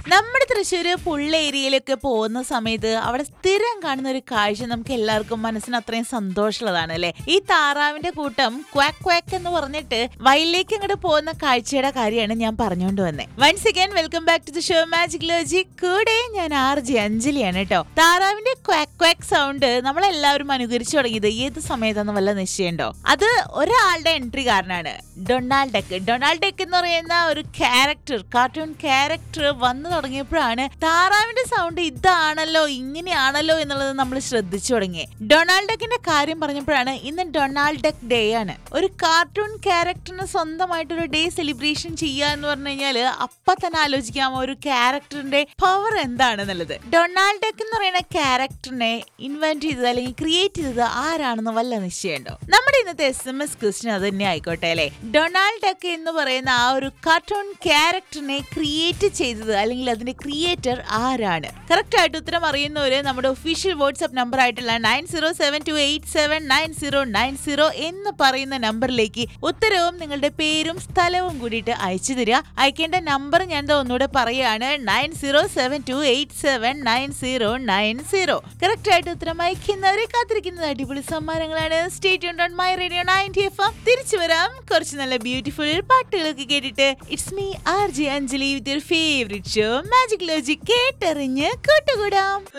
നമ്മുടെ തൃശ്ശൂര് പുള്ള ഏരിയയിലൊക്കെ പോകുന്ന സമയത്ത് അവിടെ സ്ഥിരം കാണുന്ന ഒരു കാഴ്ച നമുക്ക് എല്ലാവർക്കും മനസ്സിന് അത്രയും സന്തോഷമുള്ളതാണ് അല്ലെ ഈ താറാവിന്റെ കൂട്ടം ക്വാക്ക് ക്വാക്ക് എന്ന് പറഞ്ഞിട്ട് വയലിലേക്ക് അങ്ങോട്ട് പോകുന്ന കാഴ്ചയുടെ കാര്യമാണ് ഞാൻ പറഞ്ഞുകൊണ്ട് വന്നത് once again welcome back to the show magic logy കൂടെ ഞാൻ ആർ ജി അഞ്ജലിയാണ് കേട്ടോ താറാവിന്റെ ക്വാക്ക് ക്വാക്ക് സൗണ്ട് നമ്മളെല്ലാവരും അനുകരിച്ചു തുടങ്ങിയത് ഏത് സമയത്തെന്ന് വല്ല നിശ്ചയമുണ്ടോ അത് ഒരാളുടെ എൻട്രി കാരനാണ് ഡൊണാൾഡ് ഡക്ക് ഡൊണാൾഡ് ഡക്ക് എന്ന് പറയുന്ന ഒരു ക്യാരക്ടർ കാർട്ടൂൺ ക്യാരക്ടർ വന്നു തുടങ്ങിയപ്പോഴാണ് താറാവിന്റെ സൗണ്ട് ഇതാണല്ലോ ഇങ്ങനെയാണല്ലോ എന്നുള്ളത് നമ്മൾ ശ്രദ്ധിച്ചു തുടങ്ങി ഡൊണാൾഡ് ഡക്കിന്റെ കാര്യം പറഞ്ഞപ്പോഴാണ് ഇന്ന് ഡൊണാൾഡ് ഡക്ക് ഡേ ആണ് ഒരു കാർട്ടൂൺ ക്യാരക്ടറിന് സ്വന്തമായിട്ടൊരു ഡേ സെലിബ്രേഷൻ ചെയ്യുക എന്ന് പറഞ്ഞു കഴിഞ്ഞാല് അപ്പൊ തന്നെ ആലോചിക്കാം ഒരു ക്യാരക്ടറിന്റെ പവർ എന്താണെന്നുള്ളത് ഡൊണാൾഡ് ഡക്ക് എന്ന് പറയുന്ന ക്യാരക്ടറിനെ ഇൻവെന്റ് ചെയ്തത് അല്ലെങ്കിൽ ക്രിയേറ്റ് ചെയ്തത് ആരാണെന്ന് വല്ല നിശ്ചയമുണ്ടോ നമ്മുടെ ഇന്നത്തെ എസ് എം എസ് ക്വസ്റ്റ്യൻ അത് തന്നെ ആയിക്കോട്ടെ അല്ലെ ഡൊണാൾഡ് ഡക്ക് എന്ന് പറയുന്ന ആ ഒരു കാർട്ടൂൺ ക്യാരക്ടറിനെ ക്രിയേറ്റ് ചെയ്തത് അല്ലെങ്കിൽ അതിന്റെ ക്രിയേറ്റർ ആരാണ് കറക്റ്റ് ആയിട്ട് ഉത്തരം അറിയുന്നവര് നമ്മുടെ ഒഫീഷ്യൽ വാട്സ്ആപ്പ് നമ്പർ ആയിട്ടുള്ള nine zero seven two eight seven nine zero nine zero എന്ന് പറയുന്ന നമ്പറിലേക്ക് ഉത്തരവും നിങ്ങളുടെ പേരും സ്ഥലവും കൂടിയിട്ട് അയച്ചു തരിക അയക്കേണ്ട നമ്പർ ഞാൻ ദാ ഒന്നുകൂടെ പറയാണ് nine zero seven two eight seven nine zero nine zero correct ആയിട്ട് ഉത്തരം അയക്കുന്നവരെ കാത്തിരിക്കുന്നത് അടിപൊളി സമ്മാനങ്ങളാണ് state on my radio ninety F M തിരിച്ചു വരാം കുറച്ച് നല്ല ബ്യൂട്ടിഫുൾ പാട്ടുകളൊക്കെ കേട്ടിട്ട് it's me R J Anjali with your favourite show magic logy കേട്ടറിഞ്ഞ് കൂട്ടുകൂടാം